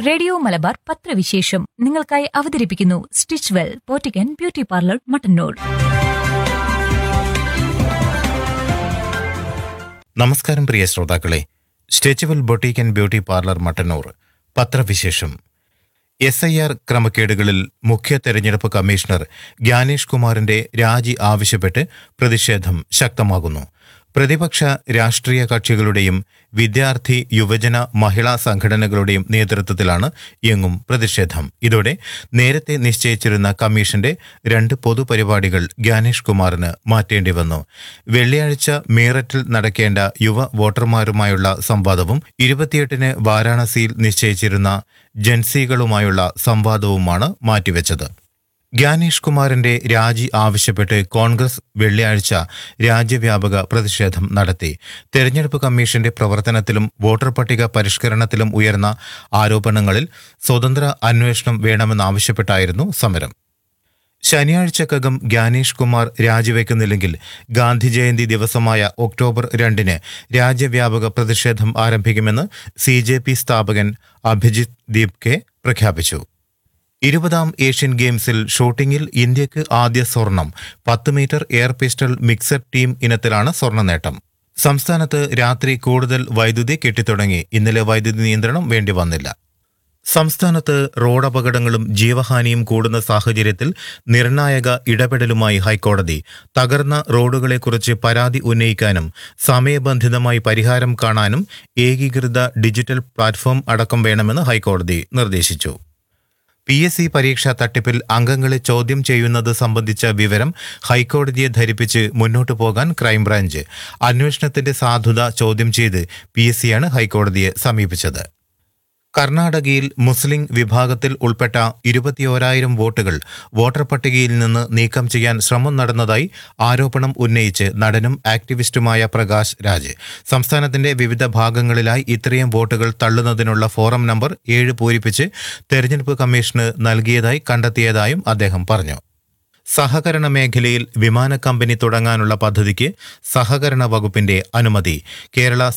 radio Malabar പത്രവിശേഷം നിങ്ങൾക്കായി അവതരിപ്പിക്കുന്നു സ്റ്റിച്ച് വെൽ പോറ്റിക്കൻ ബ്യൂട്ടി പാർലർ മട്ടന്നൂർ നമസ്കാരം പ്രിയ ശ്രോതാക്കളെ stretchable boutique and beauty parlour Mattannur പത്രവിശേഷം എസ് ഐ ആർ ക്രമക്കേടുകളിൽ മുഖ്യ തെരഞ്ഞെടുപ്പ് കമ്മീഷണർ ജ്ഞാനേഷ് കുമാറിന്റെ രാജി ആവശ്യപ്പെട്ട് പ്രതിഷേധം ശക്തമാകുന്നു പ്രതിപക്ഷ രാഷ്ട്രീയ കക്ഷികളുടെയും വിദ്യാർത്ഥി യുവജന മഹിളാ സംഘടനകളുടെയും നേതൃത്വത്തിലാണ് എങ്ങും പ്രതിഷേധം ഇതോടെ നേരത്തെ നിശ്ചയിച്ചിരുന്ന കമ്മീഷന്റെ രണ്ട് പൊതുപരിപാടികൾ ജ്ഞാനേഷ് കുമാറിന് മാറ്റേണ്ടി വന്നു വെള്ളിയാഴ്ച മീററ്റിൽ നടക്കേണ്ട യുവ വോട്ടർമാരുമായുള്ള സംവാദവും ഇരുപത്തിയെട്ടിന് വാരാണസിയിൽ നിശ്ചയിച്ചിരുന്ന ജൻസികളുമായുള്ള സംവാദവുമാണ് മാറ്റിവെച്ചത് ജ്ഞാനേഷ് കുമാറിന്റെ രാജി ആവശ്യപ്പെട്ട് കോൺഗ്രസ് വെള്ളിയാഴ്ച രാജ്യവ്യാപക പ്രതിഷേധം നടത്തി തെരഞ്ഞെടുപ്പ് കമ്മീഷന്റെ പ്രവർത്തനത്തിലും വോട്ടർ പട്ടിക പരിഷ്കരണത്തിലും ഉയർന്ന ആരോപണങ്ങളിൽ സ്വതന്ത്ര അന്വേഷണം വേണമെന്നാവശ്യപ്പെട്ടായിരുന്നു സമരം ശനിയാഴ്ചക്കകം ജ്ഞാനേഷ് കുമാർ രാജിവെക്കുന്നില്ലെങ്കിൽ ഗാന്ധി ജയന്തി ദിവസമായ ഒക്ടോബർ രണ്ടിന് രാജ്യവ്യാപക പ്രതിഷേധം ആരംഭിക്കുമെന്ന് സി ജെ പി സ്ഥാപകൻ അഭിജിത് ദീപ് കെ പ്രഖ്യാപിച്ചു ഇരുപതാം ഏഷ്യൻ ഗെയിംസിൽ ഷൂട്ടിംഗിൽ ഇന്ത്യക്ക് ആദ്യ സ്വർണം പത്ത് metre air pistol mixed team ഇനത്തിലാണ് സ്വർണ്ണ നേട്ടം സംസ്ഥാനത്ത് രാത്രി കൂടുതൽ വൈദ്യുതി കെട്ടിത്തുടങ്ങി ഇന്നലെ വൈദ്യുതി നിയന്ത്രണം വേണ്ടി വന്നില്ല സംസ്ഥാനത്ത് റോഡപകടങ്ങളും ജീവഹാനിയും കൂടുന്ന സാഹചര്യത്തിൽ നിർണായക ഇടപെടലുമായി ഹൈക്കോടതി തകർന്ന റോഡുകളെക്കുറിച്ച് പരാതി ഉന്നയിക്കാനും സമയബന്ധിതമായി പരിഹാരം കാണാനും ഏകീകൃത ഡിജിറ്റൽ പ്ലാറ്റ്ഫോം അടക്കം വേണമെന്ന് ഹൈക്കോടതി നിർദ്ദേശിച്ചു പി എസ് സി പരീക്ഷാ തട്ടിപ്പിൽ അംഗങ്ങളെ ചോദ്യം ചെയ്യുന്നത് സംബന്ധിച്ച വിവരം ഹൈക്കോടതിയെ ധരിപ്പിച്ച് മുന്നോട്ടു പോകാൻ ക്രൈംബ്രാഞ്ച് അന്വേഷണത്തിന്റെ സാധുത ചോദ്യം ചെയ്ത് പി എസ് സിയാണ് ഹൈക്കോടതിയെ സമീപിച്ചത് കർണാടകയിൽ മുസ്ലിം വിഭാഗത്തിൽ ഉൾപ്പെട്ട ഇരുപത്തിയോരായിരം വോട്ടുകൾ വോട്ടർ പട്ടികയിൽ നിന്ന് നീക്കം ചെയ്യാൻ ശ്രമം നടന്നതായി ആരോപണം ഉന്നയിച്ച് നടനും ആക്ടിവിസ്റ്റുമായ പ്രകാശ് രാജ് സംസ്ഥാനത്തിന്റെ വിവിധ ഭാഗങ്ങളിലായി ഇത്രയും വോട്ടുകൾ തള്ളുന്നതിനുള്ള ഫോറം നമ്പർ ഏഴ് പൂരിപ്പിച്ച് തെരഞ്ഞെടുപ്പ് കമ്മീഷന് നൽകിയതായി കണ്ടെത്തിയതായും അദ്ദേഹം പറഞ്ഞു സഹകരണ മേഖലയിൽ വിമാന കമ്പനി തുടങ്ങാനുള്ള പദ്ധതിക്ക് സഹകരണ വകുപ്പിന്റെ അനുമതി കേരള